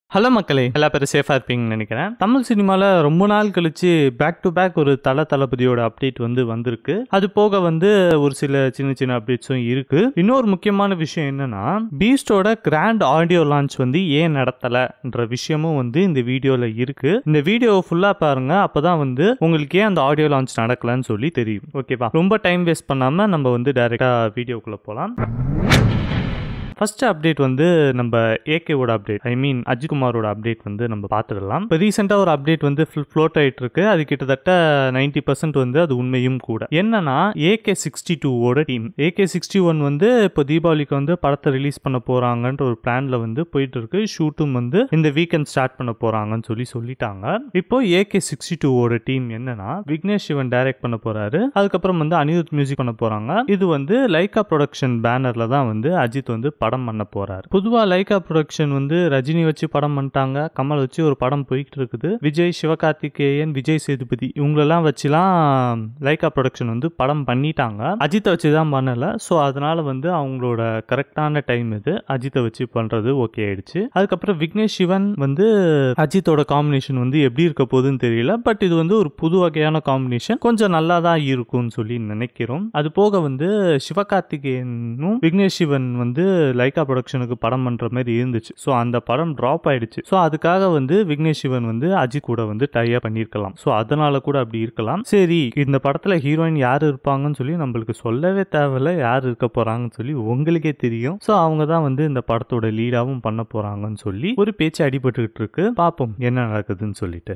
hello மக்களே எல்லா பேரும் சேஃபாக இருப்பீங்கன்னு நினைக்கிறேன் தமிழ் சினிமாவில் ரொம்ப நாள் கழிச்சு பேக் டு பேக் ஒரு தல தளபதியோட அப்டேட் வந்து வந்திருக்கு அது போக வந்து ஒரு சில சின்ன சின்ன அப்டேட்ஸும் இருக்கு இன்னொரு முக்கியமான விஷயம் என்னன்னா பீஸ்டோட கிராண்ட் ஆடியோ லான்ச் வந்து ஏன் நடத்தலைன்ற விஷயமும் வந்து இந்த வீடியோவில் இருக்கு இந்த வீடியோ ஃபுல்லாக பாருங்க அப்பதான் வந்து உங்களுக்கு ஏன் அந்த ஆடியோ லான்ச் நடக்கலன்னு சொல்லி தெரியும் ஓகேவா ரொம்ப டைம் வேஸ்ட் பண்ணாமல் நம்ம வந்து டைரெக்டாக வீடியோக்குள்ளே போகலாம் ஃபர்ஸ்ட் அப்டேட் வந்து நம்ம ஏகேவோட அப்டேட் ஐ மீன் அஜித்குமாரோட அப்டேட் வந்து நம்ம பார்த்துடலாம் இப்போ ரீசெண்டாக ஒரு அப்டேட் வந்து ஃப்ளோட் ஆகிட்டு இருக்கு அது கிட்டத்தட்ட நைன்டி பர்சன்ட் வந்து அது உண்மையும் கூட என்னன்னா ஏகே சிக்ஸ்டி டூவோட டீம் ஏகே சிக்ஸ்டி ஒன் வந்து இப்போ தீபாவளிக்கு வந்து படத்தை ரிலீஸ் பண்ண போறாங்கன்ற ஒரு பிளான்ல வந்து போயிட்டு இருக்கு ஷூட்டும் வந்து இந்த வீக்கெண்ட் ஸ்டார்ட் பண்ண போறாங்கன்னு சொல்லி சொல்லிட்டாங்க இப்போ ஏகே சிக்ஸ்டி டூவோட டீம் என்னன்னா விக்னேஷ் சிவன் டைரக்ட் பண்ண போறாரு அதுக்கப்புறம் வந்து அனிருத் மியூசிக் பண்ண போறாங்க இது வந்து லைகா ப்ரொடக்ஷன் பேனர்ல தான் வந்து அஜித் வந்து படம் பண்ண போறாரு பொதுவா லைகா ப்ரொடக்ஷன் வந்து ரஜினி வச்சு படம் பண்ணிட்டாங்க கமல் வச்சு ஒரு படம் போய்கிட்டு இருக்குது விஜய் சிவகார்த்திகேயன் விஜய் சேதுபதி இவங்களெல்லாம் வச்சுலாம் லைகா ப்ரொடக்ஷன் வந்து படம் பண்ணிட்டாங்க அஜித்தை வச்சு தான் பண்ணல ஸோ அதனால வந்து அவங்களோட கரெக்டான டைம் இது அஜித்தை வச்சு பண்றது ஓகே ஆயிடுச்சு அதுக்கப்புறம் விக்னேஷ் சிவன் வந்து அஜித்தோட காம்பினேஷன் வந்து எப்படி இருக்க போகுதுன்னு தெரியல பட் இது வந்து ஒரு புது வகையான காம்பினேஷன் கொஞ்சம் நல்லா தான் இருக்கும்னு சொல்லி நினைக்கிறோம் அது போக வந்து சிவகார்த்திகேயனும் விக்னேஷ் சிவன் வந்து லைகா ப்ரொடக்ஷனுக்கு படம் பண்ற மாதிரி இருந்துச்சு ஸோ அந்த படம் ட்ராப் ஆயிடுச்சு ஸோ அதுக்காக வந்து விக்னேஷ் சிவன் வந்து அஜித் கூட வந்து டையா பண்ணியிருக்கலாம் ஸோ அதனால கூட அப்படி இருக்கலாம் சரி இந்த படத்துல ஹீரோயின் யார் இருப்பாங்கன்னு சொல்லி நம்மளுக்கு சொல்லவே தேவையில்ல யார் இருக்க போறாங்கன்னு சொல்லி உங்களுக்கே தெரியும் ஸோ அவங்க தான் வந்து இந்த படத்தோட லீடாவும் பண்ண போறாங்கன்னு சொல்லி ஒரு பேச்சு அடிபட்டுக்கிட்டு இருக்கு பார்ப்போம் என்ன நடக்குதுன்னு சொல்லிட்டு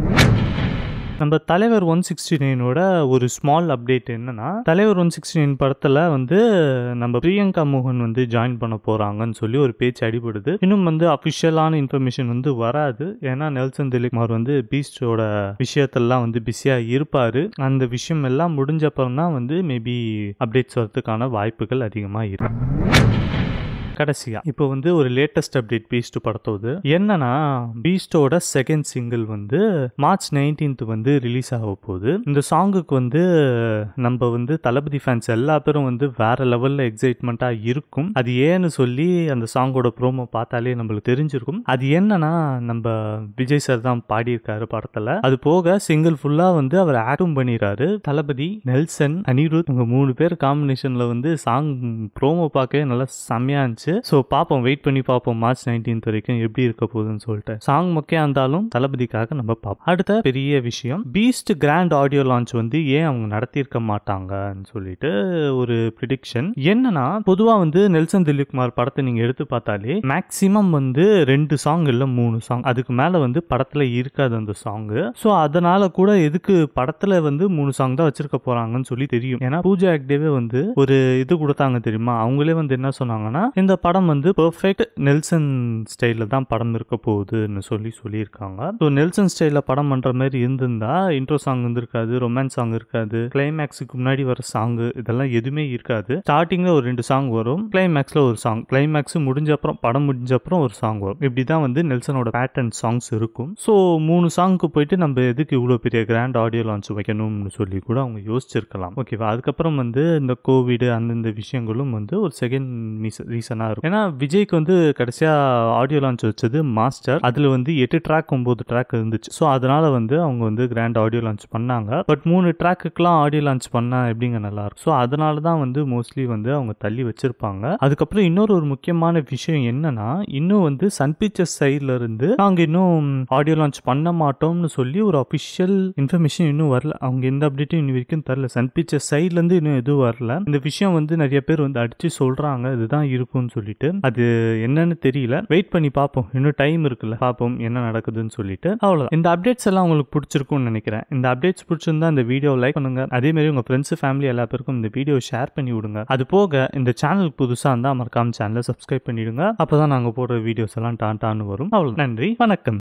நம்ம தலைவர் ஒன் சிக்ஸ்டி நைனோட ஒரு ஸ்மால் அப்டேட் என்னன்னா தலைவர் ஒன் சிக்ஸ்டி நைன் படத்தில் வந்து நம்ம பிரியங்கா மோகன் வந்து ஜாயின் பண்ண போறாங்கன்னு சொல்லி ஒரு பேச்சு அடிபடுது இன்னும் வந்து அஃபிஷியலான இன்ஃபர்மேஷன் வந்து வராது ஏன்னா நெல்சன் திலீப்குமார் வந்து பீஸ்டோட விஷயத்தெல்லாம் வந்து பிஸியாக இருப்பார் அந்த விஷயம் எல்லாம் முடிஞ்சப்பறம் தான் வந்து மேபி அப்டேட்ஸ் வரதுக்கான வாய்ப்புகள் அதிகமாக இருக்கு கடைசியா இப்போ வந்து ஒரு லேட்டஸ்ட் அப்டேட் பீஸ்ட் படத்தோது என்னன்னா பீஸ்டோட செகண்ட் சிங்கிள் வந்து மார்ச் நைன்டீன்த் வந்து ரிலீஸ் ஆக போகுது இந்த சாங்குக்கு வந்து நம்ம வந்து தளபதி ஃபேன்ஸ் எல்லா பேரும் வந்து வேற லெவல்ல எக்ஸைட்மெண்ட்டா இருக்கும் அது ஏன்னு சொல்லி அந்த சாங்கோட ப்ரோமோ பார்த்தாலே நம்மளுக்கு தெரிஞ்சிருக்கும் அது என்னன்னா நம்ம விஜய் சார் தான் பாடியிருக்காரு படத்துல அது போக சிங்கிள் ஃபுல்லா வந்து அவர் ஆக்டும் பண்ணிடுறாரு தளபதி நெல்சன் அனிருத் இவங்க மூணு பேர் காம்பினேஷன்ல வந்து சாங் ப்ரோமோ பார்க்கவே நல்லா செம்மையா இருந்துச்சு இருந்துச்சு ஸோ பார்ப்போம் வெயிட் பண்ணி பார்ப்போம் மார்ச் நைன்டீன்த் வரைக்கும் எப்படி இருக்க போகுதுன்னு சொல்லிட்டு சாங் முக்கியம் இருந்தாலும் தளபதிக்காக நம்ம பார்ப்போம் அடுத்த பெரிய விஷயம் பீஸ்ட் கிராண்ட் ஆடியோ லான்ச் வந்து ஏன் அவங்க நடத்தியிருக்க மாட்டாங்கன்னு சொல்லிட்டு ஒரு ப்ரிடிக்ஷன் என்னன்னா பொதுவாக வந்து நெல்சன் திலீப்குமார் படத்தை நீங்கள் எடுத்து பார்த்தாலே மேக்சிமம் வந்து ரெண்டு சாங் இல்லை மூணு சாங் அதுக்கு மேலே வந்து படத்தில் இருக்காது அந்த சாங்கு ஸோ அதனால கூட எதுக்கு படத்தில் வந்து மூணு சாங் தான் வச்சிருக்க போறாங்கன்னு சொல்லி தெரியும் ஏன்னா பூஜா ஆக்டேவே வந்து ஒரு இது கொடுத்தாங்க தெரியுமா அவங்களே வந்து என்ன சொன்னாங்கன்னா இந்த படம் வந்து பெர்ஃபெக்ட் நெல்சன் ஸ்டைலில் தான் படம் இருக்க போகுதுன்னு சொல்லி சொல்லியிருக்காங்க ஸோ நெல்சன் ஸ்டைலில் படம் பண்ணுற மாதிரி இருந்திருந்தா இன்ட்ரோ சாங் இருந்திருக்காது ரொமான்ஸ் சாங் இருக்காது கிளைமேக்ஸுக்கு முன்னாடி வர சாங் இதெல்லாம் எதுவுமே இருக்காது ஸ்டார்டிங்கில் ஒரு ரெண்டு சாங் வரும் கிளைமேக்ஸில் ஒரு சாங் கிளைமேக்ஸ் முடிஞ்ச அப்புறம் படம் முடிஞ்ச அப்புறம் ஒரு சாங் வரும் இப்படி தான் வந்து நெல்சனோட பேட்டர்ன் சாங்ஸ் இருக்கும் ஸோ மூணு சாங்க்கு போயிட்டு நம்ம எதுக்கு இவ்வளோ பெரிய கிராண்ட் ஆடியோ லான்ச் வைக்கணும்னு சொல்லி கூட அவங்க யோசிச்சிருக்கலாம் ஓகேவா அதுக்கப்புறம் வந்து இந்த கோவிட் அந்தந்த விஷயங்களும் வந்து ஒரு செகண்ட் ரீசனாக இருக்கும் ஏன்னா விஜய்க்கு வந்து கடைசியாக ஆடியோ லான்ச் வச்சது மாஸ்டர் அதில் வந்து எட்டு ட்ராக் ஒம்பது ட்ராக் இருந்துச்சு ஸோ அதனால வந்து அவங்க வந்து கிராண்ட் ஆடியோ லான்ச் பண்ணாங்க பட் மூணு ட்ராக்குக்கெலாம் ஆடியோ லான்ச் பண்ணால் எப்படிங்க நல்லா இருக்கும் ஸோ அதனால தான் வந்து மோஸ்ட்லி வந்து அவங்க தள்ளி வச்சிருப்பாங்க அதுக்கப்புறம் இன்னொரு ஒரு முக்கியமான விஷயம் என்னன்னா இன்னும் வந்து சன் பிக்சர்ஸ் சைட்ல இருந்து நாங்கள் இன்னும் ஆடியோ லான்ச் பண்ண மாட்டோம்னு சொல்லி ஒரு அஃபிஷியல் இன்ஃபர்மேஷன் இன்னும் வரல அவங்க எந்த அப்டேட்டும் இன்னும் வரைக்கும் தரல சன் பிக்சர்ஸ் சைட்லேருந்து இன்னும் எதுவும் வரல இந்த விஷயம் வந்து நிறைய பேர் வந்து அடிச்சு சொல்றாங்க இதுதான் இருக்கும்னு சொல்லிட்டு அது என்னன்னு தெரியல வெயிட் பண்ணி பார்ப்போம் இன்னும் டைம் இருக்குல்ல பார்ப்போம் என்ன நடக்குதுன்னு சொல்லிட்டு அவ்வளோதான் இந்த அப்டேட்ஸ் எல்லாம் உங்களுக்கு பிடிச்சிருக்கும்னு நினைக்கிறேன் இந்த அப்டேட்ஸ் பிடிச்சிருந்தா இந்த வீடியோ லைக் பண்ணுங்க அதே மாதிரி உங்க ஃப்ரெண்ட்ஸ் ஃபேமிலி எல்லா பேருக்கும் இந்த வீடியோ ஷேர் பண்ணி விடுங்க அது போக இந்த சேனல் புதுசாக இருந்தால் மறக்காம சேனலை சப்ஸ்கிரைப் பண்ணிடுங்க அப்போ தான் நாங்கள் போடுற வீடியோஸ் எல்லாம் டான் டான்னு வரும் அவ்வளோ நன்றி வணக்கம்